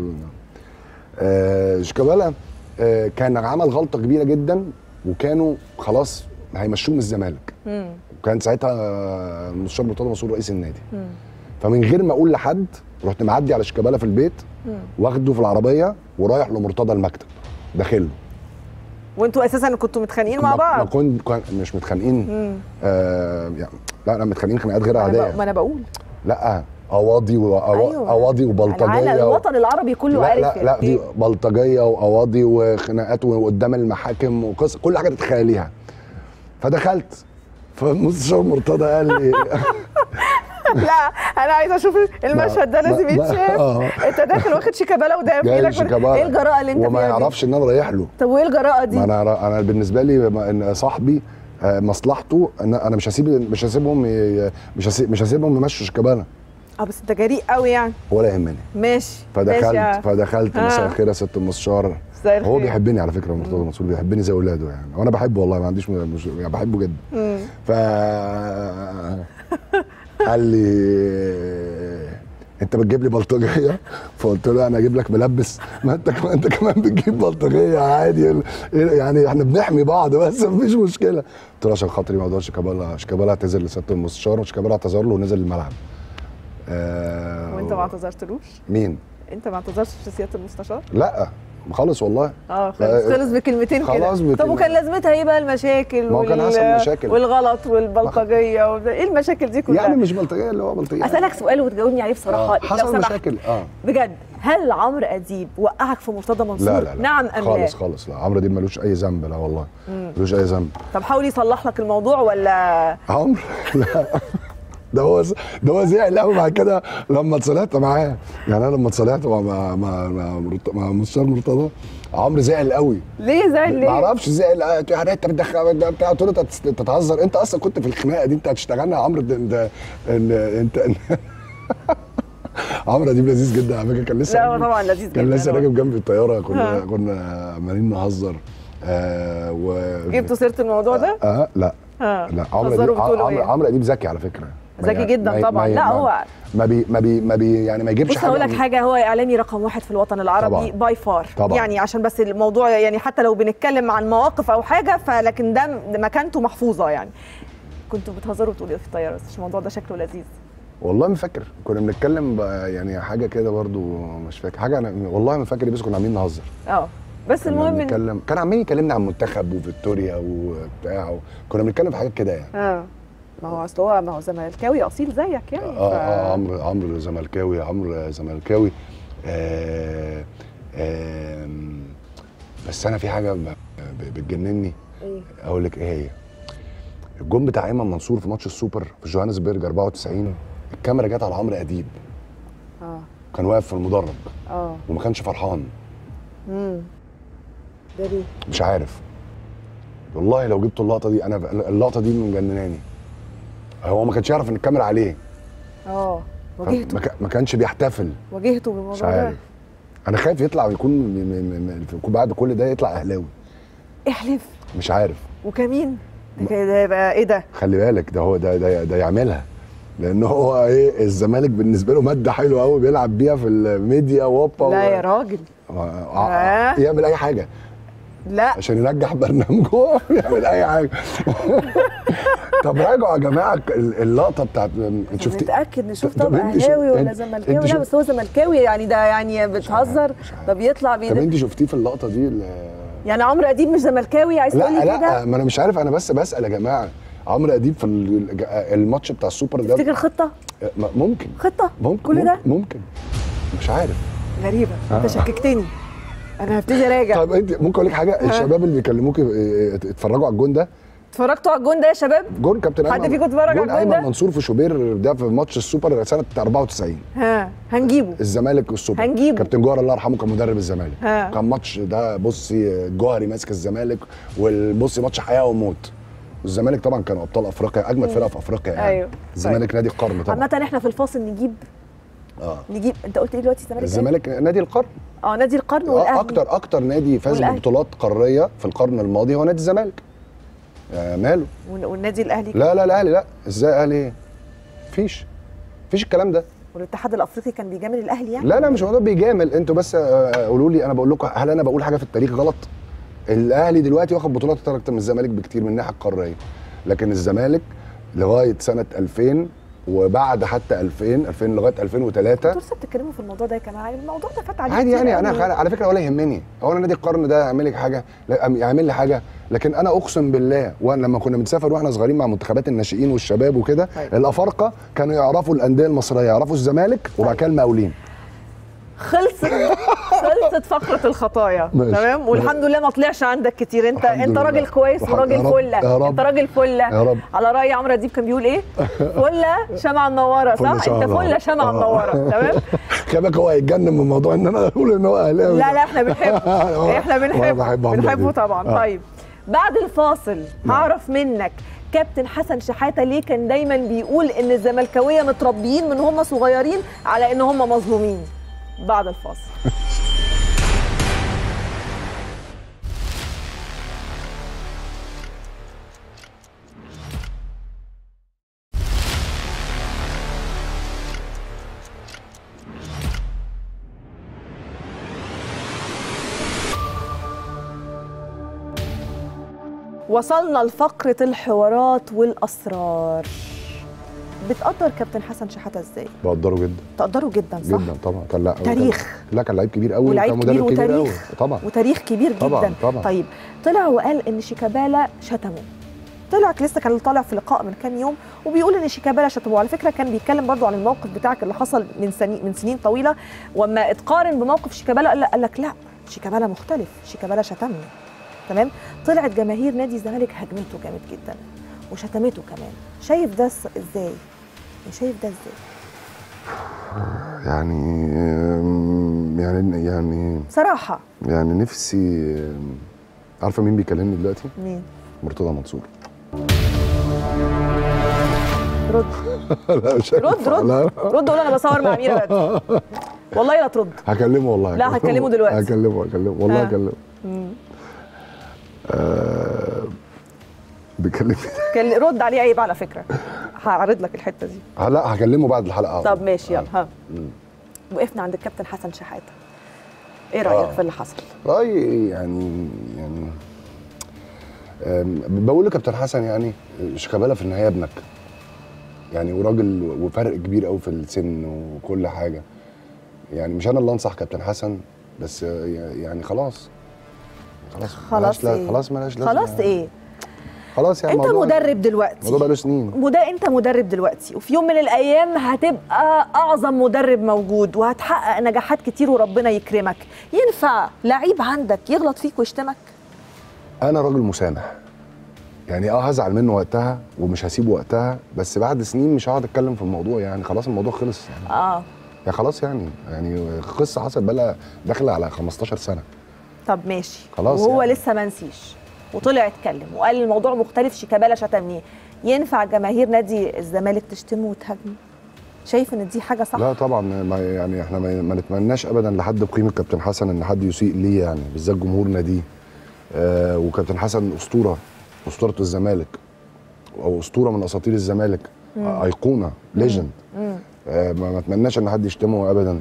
آه شيكابالا آه كان عمل غلطه كبيره جدا وكانوا خلاص هيمشوه من الزمالك مم. وكان ساعتها آه، المستشار مرتضى منصور رئيس النادي مم. فمن غير ما اقول لحد رحت معدي على شيكابالا في البيت مم. واخده في العربيه ورايح لمرتضى المكتب داخله وانتوا اساسا كنتوا متخانقين مع ما- ما بعض كنت كان- مش متخانقين مم. آه يعني لا لا متخانقين خناقات غير ما أنا بق- عاديه ما انا بقول لا قواضي وقواضي العالم وبلطجيه و... الوطن العربي كله لا عارف لا لا دي بلطجيه وقواضي وخناقات وقدام المحاكم وقصه كل حاجه تتخيليها فدخلت فالمستشار مرتضى قال لي لا انا عايزه اشوف المشهد ده ما- لازم ما- يتشاف آه. انت داخل واخد شيكابالا وده في جاي ايدك شيكابالا ايه الجراءه اللي انت وما فيها دي؟ يعرفش ان انا رايح له طب وايه الجراءه دي؟ ما انا انا بالنسبه لي ما- ان صاحبي آه، مصلحته ان انا مش هسيب مش هسيبهم ي- مش هسيب مش هسيبهم يمشوا شيكابالا اه بس انت جريء قوي يعني ولا يهمني ماشي فدخلت ماشي يا- فدخلت آه. مساء الخير يا ست المستشار مساء هو الخير. بيحبني على فكره مرتضى منصور بيحبني زي اولاده يعني وانا بحبه والله ما عنديش م- مش يعني بحبه جدا مم. ف قال لي انت بتجيب لي بلطجيه فقلت له انا اجيب لك ملبس ما انت كمان انت كمان بتجيب بلطجيه عادي يعني احنا بنحمي بعض بس مفيش مشكله قلت له عشان خاطري موضوع شيكابالا شيكابالا اعتذر لسياده المستشار وشيكابالا اعتذر له ونزل الملعب آه وانت ما اعتذرتلوش؟ مين؟ انت ما اعتذرتش لسياده المستشار؟ لا خالص والله اه خلاص آه، خلص بكلمتين كده خلاص طب بكلمة. وكان لازمتها ايه بقى المشاكل ما هو كان حصل مشاكل. والغلط والبلطجيه وده. ايه المشاكل دي كلها؟ يعني مش بلطجيه اللي هو بلطجيه اسالك سؤال وتجاوبني عليه بصراحه آه، لو حصل سمحت. مشاكل اه بجد هل عمرو اديب وقعك في مرتضى منصور؟ لا لا لا نعم ام خالص لا؟ خالص لا عمرو دي ملوش اي ذنب لا والله ملوش اي ذنب طب حاول يصلح لك الموضوع ولا عمرو لا ده هو ده هو زعل قوي بعد كده لما اتصالحت معاه يعني انا لما اتصالحت مع مع مع مع, مرت- مع مستشار مرتضى عمرو زعل قوي ليه زعل ما ليه؟ اعرفش زعل آه، يعني انت بتدخل بتاع قلت له انت هتست- تتهزر انت اصلا كنت في الخناقه دي انت هتشتغلنا يا عمرو ده- ده- انت انت عمرو اديب لذيذ جدا على فكره كان لسه لا هو طبعا لذيذ جدا كان لسه هو. راكب جنبي الطياره كنا ها. كنا عمالين نهزر آه و جبتوا سيره الموضوع ده؟ اه لا ها لا عمرو اديب هزروا بتقولوا عمرو ايه؟ عمرو اديب ذكي على فكره ما ذكي يعني- جدا ما- طبعا ما- لا ما- هو ما بي ما بي ما بي يعني ما يجيبش بص حاجه هقول لك من- حاجه هو اعلامي رقم واحد في الوطن العربي طبعاً. باي فار طبعاً. يعني عشان بس الموضوع يعني حتى لو بنتكلم عن مواقف او حاجه فلكن ده مكانته محفوظه يعني كنتوا بتهزروا وتقولوا إيه في الطياره بس الموضوع ده شكله لذيذ والله ما فاكر كنا بنتكلم بقى يعني حاجه كده برضو مش فاكر حاجه انا والله ما فاكر إيه، بس كنا عاملين نهزر اه بس كنا المهم إن- بنتكلم كان عمال يكلمنا عن منتخب وفيكتوريا وبتاع و... كنا بنتكلم في حاجات كده يعني اه ما هو اصل هو ما هو زملكاوي اصيل زيك يعني اه اه عمرو عمرو زملكاوي عمرو زملكاوي آه آم، بس انا في حاجه ب- ب- بتجنني ايه اقول لك ايه هي الجون بتاع ايمن منصور في ماتش السوبر في جوهانسبرج 94 الكاميرا جت على عمرو اديب اه كان واقف في المدرج اه وما كانش فرحان امم ده ليه؟ مش عارف والله لو جبت اللقطه دي انا اللقطه دي مجنناني هو ما كانش يعرف ان الكاميرا عليه اه ما, واجهته كا- ما كانش بيحتفل واجهته مش بالموضوع ده عارف انا خايف يطلع ويكون م- م- م- يكون بعد كل ده يطلع اهلاوي احلف مش عارف وكمين ده كده يبقى ايه ده؟ خلي بالك ده هو ده ده, ده يعملها لان هو ايه الزمالك بالنسبه له ماده حلوه قوي بيلعب بيها في الميديا وابا لا يا راجل آه. يعمل اي حاجه لا عشان ينجح برنامجه يعمل اي حاجه طب راجعوا يا جماعه ال- اللقطه بتاعت انت شفت شفتي متاكد نشوف طب طب انت شو- اهلاوي ولا انت- زملكاوي انت لا شو- بس هو زملكاوي يعني ده يعني بتهزر مش عارف. طب يطلع طب بيد انت شفتيه في اللقطه دي ال- يعني عمرو اديب مش زملكاوي عايز تقول لا لي لا كده ما انا مش عارف انا بس بسال يا جماعه عمرو اديب في ال- الماتش بتاع السوبر ده تفتكر خطه م- ممكن خطه ممكن كل ده ممكن مش عارف غريبه آه. انت شككتني انا هبتدي اراجع طب انت ممكن اقول لك حاجه الشباب اللي بيكلموك اه، اه، اتفرجوا على الجون ده اتفرجتوا على الجون ده يا شباب جون كابتن حد أيمن- فيكم اتفرج على جون الجون ده؟ ايمن منصور في شوبير ده في ماتش السوبر سنه 94 ها هنجيبه الزمالك والسوبر هنجيبه. كابتن جوهر الله يرحمه كان مدرب الزمالك ها. كان ماتش ده بصي جوهري ماسك الزمالك والبصي ماتش حياه وموت والزمالك طبعا كانوا ابطال افريقيا اجمد فرقه في افريقيا يعني أيوه. الزمالك نادي القرن طبعا عامة احنا في الفاصل نجيب اه نجيب انت قلت ايه دلوقتي الزمالك إيه؟ الزمالك نادي القرن اه نادي القرن آه، والاهلي اكتر اكتر نادي فاز والأهلي. ببطولات قاريه في القرن الماضي هو نادي الزمالك آه ماله ون- والنادي الاهلي لا لا الاهلي لا ازاي اهلي ايه مفيش مفيش الكلام ده والاتحاد الافريقي كان بيجامل الاهلي يعني لا لا مش موضوع بيجامل انتوا بس آه، قولوا لي انا بقول لكم هل انا بقول حاجه في التاريخ غلط الاهلي دلوقتي واخد بطولات اكتر من الزمالك بكتير من الناحيه القاريه لكن الزمالك لغايه سنه 2000 وبعد حتى 2000 2000 لغايه 2003 انتوا لسه بتتكلموا في الموضوع ده يا جماعه الموضوع ده فات عليه عادي كتير يعني انا قوي. خل... على فكره ولا يهمني هو انا نادي القرن ده يعمل لك حاجه لا أم- يعمل لي حاجه لكن انا اقسم بالله وانا لما كنا بنسافر واحنا صغيرين مع منتخبات الناشئين والشباب وكده طيب. الافارقه كانوا يعرفوا الانديه المصريه يعرفوا الزمالك وبعد كده المقاولين خلصت خلصت فقره الخطايا ماشي. تمام والحمد لله ما طلعش عندك كتير انت الحمد انت لله. راجل كويس الحمد- وراجل يا رب- فله يا رب. انت راجل فله يا رب. على راي عمرو اديب كان بيقول ايه فله شمعه منوره فل صح شمعة انت فله منورة. شمعه آه. منوره تمام خلي بالك هو هيتجنن من موضوع ان انا اقول ان هو اهلاوي لا لا احنا بنحبه احنا وأنا بنحبه بحب عمرو بنحبه أديب. طبعا آه. طيب بعد الفاصل هعرف منك كابتن حسن شحاته ليه كان دايما بيقول ان الزملكاويه متربيين من هم صغيرين على ان هم مظلومين بعد الفاصل وصلنا لفقرة الحوارات والأسرار بتقدر كابتن حسن شحاتة ازاي؟ بقدره جدا تقدره جدا صح؟ جدا طبعا كان لا تاريخ. لا كان لعيب كبير قوي ولعيب وكان كبير مدرب كبير قوي وتاريخ طبعا وتاريخ كبير جدا طبعاً، طبعاً. طيب طلع وقال ان شيكابالا شتمه طلع لسه كان طالع في لقاء من كام يوم وبيقول ان شيكابالا شتمه على فكره كان بيتكلم برضو عن الموقف بتاعك اللي حصل من سنين من سنين طويله واما اتقارن بموقف شيكابالا قال, قال لك لا شيكابالا مختلف شيكابالا شتمني تمام طلعت جماهير نادي الزمالك هجمته جامد جدا وشتمته كمان شايف ده س- ازاي يعني شايف ده ازاي يعني آم، يعني يعني صراحه يعني نفسي آم، عارفه مين بيكلمني دلوقتي؟ مين مرتضى منصور رد لا مش رد هينفع. رد لا رد قول انا بصور مع اميره بدر والله لا ترد هكلمه والله لا، هكلمه دلوقتي. هكلمه هكلمه والله آه. هكلمه آه بيكلمني كان رد عليه عيب على فكره هعرض لك الحته دي لا هكلمه بعد الحلقه طب ماشي يلا ها مم. وقفنا عند الكابتن حسن شحاته ايه رايك آه. في اللي حصل رايي يعني يعني أم، بقول لكابتن حسن يعني شيكابالا في النهايه ابنك يعني وراجل وفرق كبير قوي في السن وكل حاجه يعني مش انا اللي انصح كابتن حسن بس يعني خلاص خلاص خلاص ملهاش لا- إيه؟ خلاص مالهاش لازمه خلاص ايه خلاص يعني انت الموضوع- مدرب دلوقتي الموضوع بقاله سنين وده انت مدرب دلوقتي وفي يوم من الايام هتبقى اعظم مدرب موجود وهتحقق نجاحات كتير وربنا يكرمك ينفع لعيب عندك يغلط فيك ويشتمك انا راجل مسامح يعني اه هزعل منه وقتها ومش هسيبه وقتها بس بعد سنين مش هقعد اتكلم في الموضوع يعني خلاص الموضوع خلص يعني, اه يعني خلاص يعني يعني قصه حصلت بقى داخله على 15 سنه طب ماشي خلاص وهو يعني. لسه ما نسيش وطلع اتكلم وقال الموضوع مختلف شيكابالا شتمني ينفع جماهير نادي الزمالك تشتمه وتهاجمه شايف ان دي حاجه صح لا طبعا ما يعني احنا ما ما نتمناش ابدا لحد بقيمه كابتن حسن ان حد يسيء ليه يعني بالذات جمهور ناديه آه وكابتن حسن اسطوره اسطوره الزمالك او اسطوره من اساطير الزمالك آه ايقونه ليجند مم. آه ما ما اتمناش ان حد يشتمه ابدا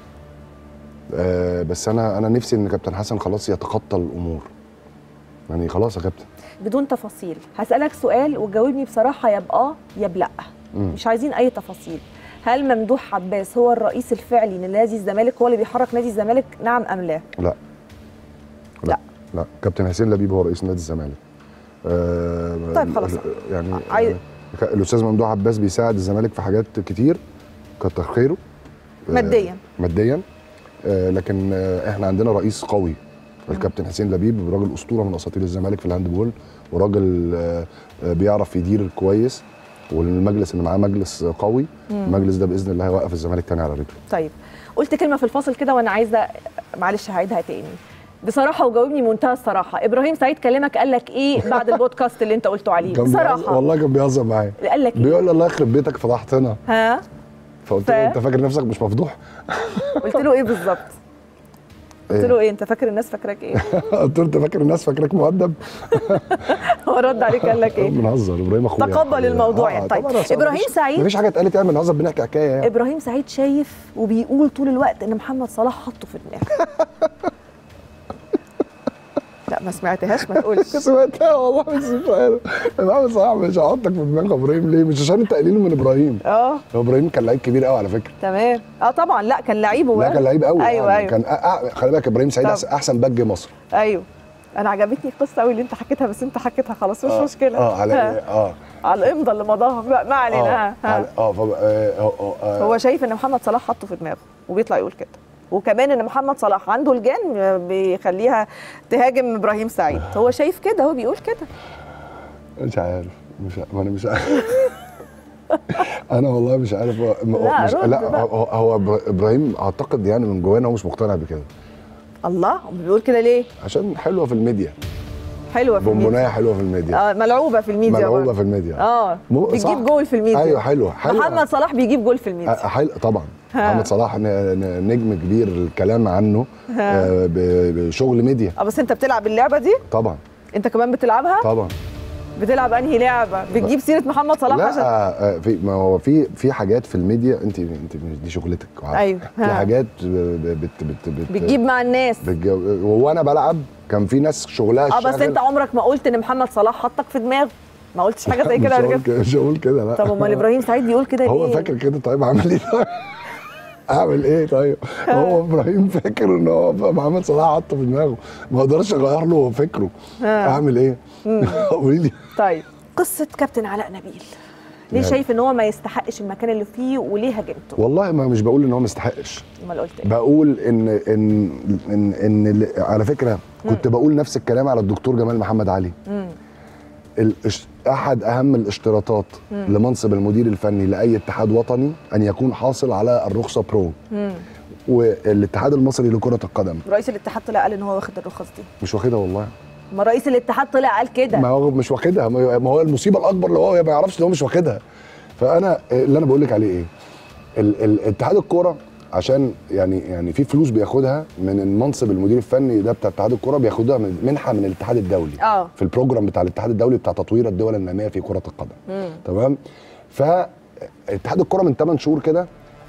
آه بس انا انا نفسي ان كابتن حسن خلاص يتخطى الامور يعني خلاص يا كابتن بدون تفاصيل هسألك سؤال وجاوبني بصراحة يا بآه يا بلأ مم. مش عايزين أي تفاصيل هل ممدوح عباس هو الرئيس الفعلي لنادي الزمالك هو اللي بيحرك نادي الزمالك نعم أم لا لا لا. لا كابتن حسين لبيب هو رئيس نادي الزمالك آه طيب خلاص. يعني عايز- آه الاستاذ ممدوح عباس بيساعد الزمالك في حاجات كتير كتر خيره آه، ماديا ماديا آه لكن آه احنا عندنا رئيس قوي الكابتن حسين لبيب راجل اسطوره من اساطير الزمالك في الهاندبول وراجل آه آه بيعرف يدير كويس والمجلس اللي معاه مجلس قوي المجلس ده باذن الله هيوقف الزمالك تاني على رجله طيب قلت كلمة في الفاصل كده وأنا عايزة معلش هعيدها تاني بصراحة وجاوبني منتهى الصراحة إبراهيم سعيد كلمك قال لك إيه بعد البودكاست اللي أنت قلته عليه كان بيهزر- بصراحة والله كان بيهزر معايا قال لك إيه بيقول لي الله يخرب بيتك فضحتنا ها فقلت ف- له انت فاكر نفسك مش مفضوح قلت له إيه بالظبط قلت له إيه أنت فاكر الناس فاكراك إيه قلت له انت فاكر الناس فاكراك مؤدب هو رد عليك قال لك إيه بنهزر ابراهيم اخويا تقبل الموضوع يعني. طيب، طبعاً أصل إبراهيم مفيش- سعيد- مفيش حاجه اتقالت يعني بنهزر بنحكي حكايه يعني ابراهيم سعيد شايف وبيقول طول الوقت ان محمد صلاح حطه في دماغه لا ما سمعتهاش ما تقولش سمعتها والله بس مش عارف محمد صلاح مش هحطك في دماغ ابراهيم ليه؟ مش عشان تقليله من ابراهيم اه هو ابراهيم كان لعيب كبير قوي على فكره تمام اه طبعا لا كان لعيب لا وورق. كان لعيب قوي ايوه يعني ايوه كان أ... أ... خلي بالك ابراهيم سعيد طب. أحسن- احسن باك مصر ايوه انا عجبتني القصه قوي اللي انت حكيتها بس انت حكيتها خلاص مش آه، مشكله اه على ها. إيه؟ اه على الامضه اللي مضاها لا، ما علينا اه ها. ها. على- اه فب- آه، هو- آه، هو شايف ان محمد صلاح حطه في دماغه وبيطلع يقول كده وكمان ان محمد صلاح عنده الجان بيخليها تهاجم ابراهيم سعيد هو شايف كده هو بيقول كده مش عارف مش عارف. ما انا مش عارف انا والله مش عارف هو م- لا، مش رد لا بقى. هو, هو إبرا- ابراهيم اعتقد يعني من جواه إن هو مش مقتنع بكده الله هو بيقول كده ليه عشان حلوه في الميديا حلوه في الميديا بونبونايه حلوه في الميديا اه ملعوبه في الميديا ملعوبه برضه. في الميديا اه مو- بتجيب صح. جول في الميديا ايوه حلوه حلوه محمد صلاح بيجيب جول في الميديا آه، حلو طبعا ها. محمد صلاح ن- ن- نجم كبير الكلام عنه آه، ب- بشغل ميديا اه بس انت بتلعب اللعبه دي طبعا انت كمان بتلعبها طبعا بتلعب انهي لعبه بتجيب سيره محمد صلاح لا عشان آه، في ما هو في في حاجات في الميديا انت انت دي شغلتك وعارفة. أيوة. في ها. حاجات ب- بت بت بت بتجيب مع الناس بتجو... وانا بلعب كان في ناس شغلها اه بس الشاغل- انت عمرك ما قلت ان محمد صلاح حطك في دماغه ما قلتش حاجه زي مش كده قبل هقول كده كده مش هقول كده لا طب امال ابراهيم سعيد بيقول كده ليه هو فاكر كده طيب اعمل ايه طيب اعمل ايه طيب هو ابراهيم فاكر ان هو محمد صلاح حطه في دماغه ما اقدرش اغير له فكره ها. اعمل ايه قولي لي طيب قصه كابتن علاء نبيل ليه نعم. شايف ان هو ما يستحقش المكان اللي فيه وليه هاجمته والله ما مش بقول ان هو ما يستحقش امال قلت ايه بقول ان ان ان ان ال- على فكره كنت بقول نفس الكلام على الدكتور جمال محمد علي مم. الإش- احد اهم الاشتراطات لمنصب المدير الفني لاي اتحاد وطني ان يكون حاصل على الرخصه برو مم. والاتحاد المصري لكره القدم رئيس الاتحاد طلع قال ان هو واخد الرخص دي مش واخدها والله ما رئيس الاتحاد طلع قال كده ما هو مش واخدها ما هو المصيبه الاكبر اللي هو ما يعرفش ان هو مش واخدها فانا اللي انا بقول لك عليه ايه ال- ال- اتحاد الكوره عشان يعني يعني في فلوس بياخدها من المنصب المدير الفني ده بتاع اتحاد الكوره بياخدها من منحه من الاتحاد الدولي اه في البروجرام بتاع الاتحاد الدولي بتاع تطوير الدول الناميه في كره القدم مم. تمام فاتحاد الكوره من 8 شهور كده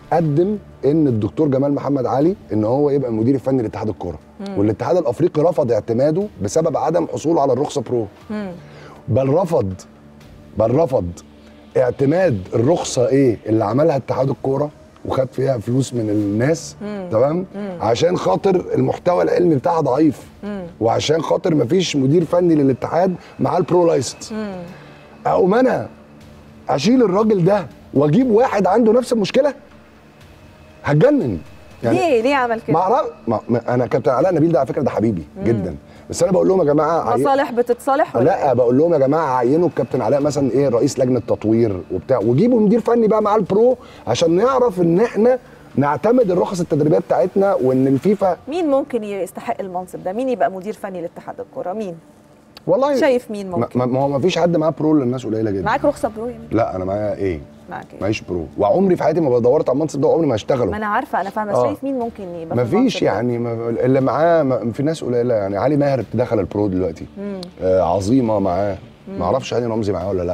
قدم ان الدكتور جمال محمد علي ان هو يبقى المدير الفني لاتحاد الكوره والاتحاد الافريقي رفض اعتماده بسبب عدم حصوله على الرخصه برو مم. بل رفض بل رفض اعتماد الرخصه ايه اللي عملها اتحاد الكوره وخد فيها فلوس من الناس تمام عشان خاطر المحتوى العلمي بتاعها ضعيف وعشان خاطر مفيش مدير فني للاتحاد معاه البرو لايسنس اقوم انا اشيل الراجل ده واجيب واحد عنده نفس المشكله هتجنن ليه ليه عمل كده؟ مع رأ... ما... ما... انا كابتن علاء نبيل ده على فكره ده حبيبي جدا بس انا بقول لهم يا جماعه عي... مصالح بتتصالح ولا لا بقول لهم يا جماعه عينوا الكابتن علاء مثلا ايه رئيس لجنه تطوير وبتاع وجيبوا مدير فني بقى مع البرو عشان نعرف ان احنا نعتمد الرخص التدريبيه بتاعتنا وان الفيفا مين ممكن يستحق المنصب ده؟ مين يبقى مدير فني لاتحاد الكوره؟ مين؟ والله شايف مين ما, ممكن؟ ما ما هو ما فيش حد معاه برو للناس قليله جدا معاك رخصه برو يعني؟ لا انا معايا ايه معاك ايه؟ معيش برو وعمري في حياتي ما دورت على المنصب ده وعمري ما هشتغله ما انا عارفه انا فاهمه آه. شايف مين ممكن يبقى ما في المنصب فيش ده؟ يعني ما اللي معاه ما في ناس قليله يعني علي ماهر دخل البرو دلوقتي آه عظيمه معاه ما اعرفش هاني رمزي معاه ولا لا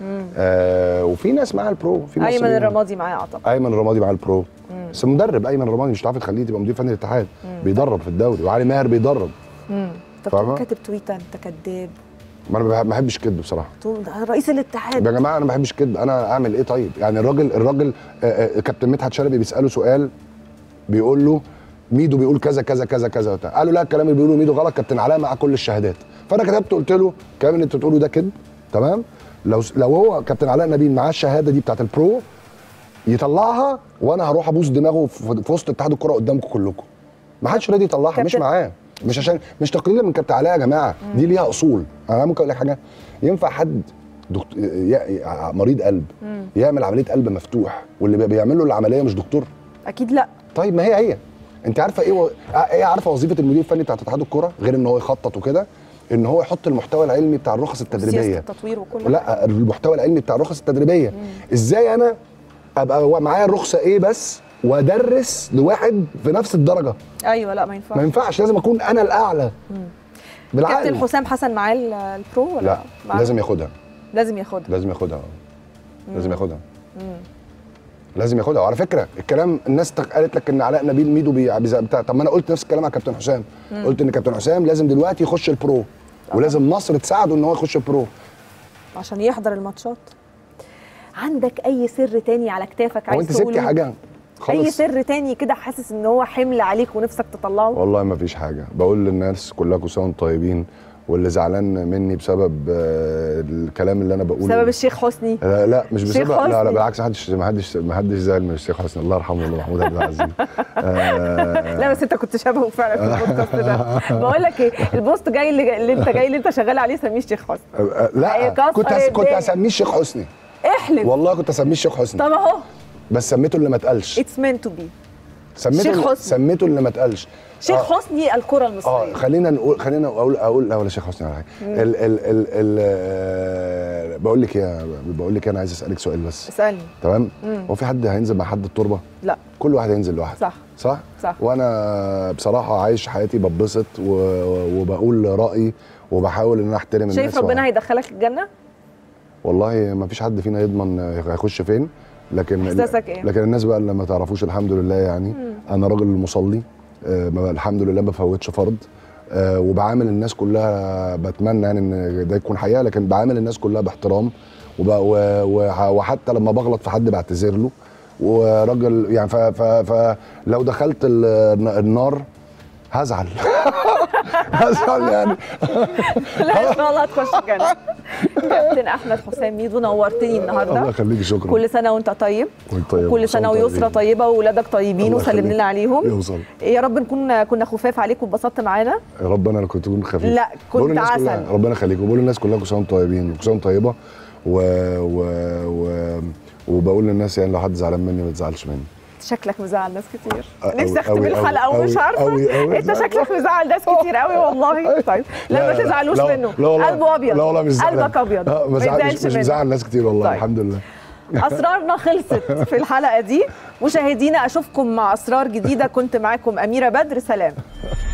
آه وفي ناس معاه البرو في ايمن مصريين. الرمادي معايا اعتقد ايمن الرمادي معاه البرو بس مدرب ايمن الرمادي مش هتعرف تخليه تبقى مدير فني الاتحاد بيدرب في الدوري وعلي ماهر بيدرب امم طب فاهمة؟ كاتب تويته انت كذاب ما انا ما بحبش كده بصراحه تقول ده رئيس الاتحاد يا جماعه انا ما بحبش كده انا اعمل ايه طيب يعني الراجل الراجل آه، آه، كابتن مدحت شلبي بيساله سؤال بيقول له ميدو بيقول كذا كذا كذا كذا وبتاع قال له لا الكلام اللي بيقوله ميدو غلط كابتن علاء مع كل الشهادات فانا كتبت قلت له الكلام اللي انت بتقوله ده كده تمام لو لو هو كابتن علاء نبيل معاه الشهاده دي بتاعت البرو يطلعها وانا هروح ابوس دماغه في في وسط اتحاد الكره قدامكم كلكم ما حدش راضي يطلعها مش كابتن- معاه مش عشان مش تقليلا من كابتن علاء يا جماعه دي ليها اصول انا ممكن اقول لك حاجه ينفع حد دكتور مريض قلب يعمل عمليه قلب مفتوح واللي بي- بيعمل له العمليه مش دكتور اكيد لا طيب ما هي هي انت عارفه ايه و... ايه عارفه وظيفه المدير الفني بتاع اتحاد الكره غير ان هو يخطط وكده ان هو يحط المحتوى العلمي بتاع الرخص سياسه التدريبيه التطوير وكل حاجة. لا المحتوى العلمي بتاع الرخص التدريبيه ازاي انا ابقى هو معايا الرخصه ايه بس وادرس لواحد في نفس الدرجه ايوه لا ما ما ينفعش ينفعش لازم اكون انا الاعلى كابتن بالعقل حسام حسن معاه ال- البرو ولا لا معاه؟ لازم ياخدها لازم ياخدها لازم ياخدها لازم ياخدها لازم ياخدها وعلى فكره الكلام الناس تق- قالت لك ان علاء نبيل ميدو بي... بيز- بتاع طب ما انا قلت نفس الكلام على كابتن حسام قلت ان كابتن حسام لازم دلوقتي يخش البرو ولازم مصر تساعده ان هو يخش البرو عشان يحضر الماتشات عندك اي سر تاني على كتافك هو عايز انت سبتي تقوله؟ حاجه اي خالص سر تاني كده حاسس ان هو حمل عليك ونفسك تطلعه والله ما فيش حاجه بقول للناس كلها كل سنه وانتم طيبين واللي زعلان مني بسبب آه، الكلام اللي انا بقوله بسبب الشيخ حسني لا, لا مش الشيخ بسبب لا لا حسني. بالعكس ما حدش ما حدش ما حدش زعل من الشيخ حسني الله يرحمه الله محمود عبد العزيز آه، لا بس انت كنت شبهه فعلا في البودكاست ده بقول لك ايه البوست جاي اللي, اللي انت جاي اللي انت شغال عليه سميه الشيخ حسني آه، لا هيكسر كنت هس- كنت الدنيا. هسميه الشيخ حسني احلف والله كنت هسميه الشيخ حسني طب اهو بس سميته اللي ما اتقالش اتس مين تو بي سميته شيخ اللي- حسني. سميته اللي ما اتقالش شيخ آه. حسني الكره اه المصريه خلينا نقول خلينا اقول اقول لا ولا شيخ حسني ولا حاجه ال ال ال ال آه، بقول لك يا بقول لك انا عايز اسالك سؤال بس اسالني تمام هو في حد هينزل مع حد التربه لا كل واحد هينزل لوحده صح صح صح. وانا بصراحه عايش حياتي ببسط و- وبقول رايي وبحاول ان انا احترم الناس شايف ربنا وأ- هيدخلك الجنه والله ما فيش حد فينا يضمن هيخش فين لكن إحساسك إيه؟ لكن الناس بقى اللي ما تعرفوش الحمد لله يعني انا راجل مصلي آه، ما- الحمد لله ما بفوتش فرض آه، وبعامل الناس كلها بتمنى يعني ان ده يكون حقيقه لكن بعامل الناس كلها باحترام وب- و- و- وحتى لما بغلط في حد بعتذر له وراجل يعني ف- ف- فلو دخلت ال- النار هزعل هزعل يعني لا ان شاء الله هتخش الجنه كابتن احمد حسام ميدو نورتني الله النهارده يخليك شكرا كل سنه وانت طيب وانت طيب. كل سنه وانتم ويسرى طيبين. طيبه واولادك طيبين الله وسلم يخليك. لنا عليهم يوصل يا رب نكون كنا خفاف عليك واتبسطت معانا يا رب انا كنت اكون خفيف لا، كنت بقول للناس كلها- عسل. ربنا يخليك وبقول للناس كلها كل سنه وانتم طيبين وكل سنه وانتم طيبه و... و... و... وبقول للناس يعني لو حد زعلان مني ما تزعلش مني شكلك مزعل ناس كتير أوي، نفسي اختم أوي، الحلقه أوي، ومش عارفه أوي، أوي. انت شكلك مزعل ناس كتير قوي والله طيب لا ما تزعلوش لا- منه لا والله قلبه ابيض لا والله مش زعلان قلبك ابيض آه، ما ما زعل- يزعلش مش, مش منه مزعل ناس كتير والله طيب. الحمد لله اسرارنا خلصت في الحلقه دي مشاهدينا اشوفكم مع اسرار جديده كنت معاكم اميره بدر سلام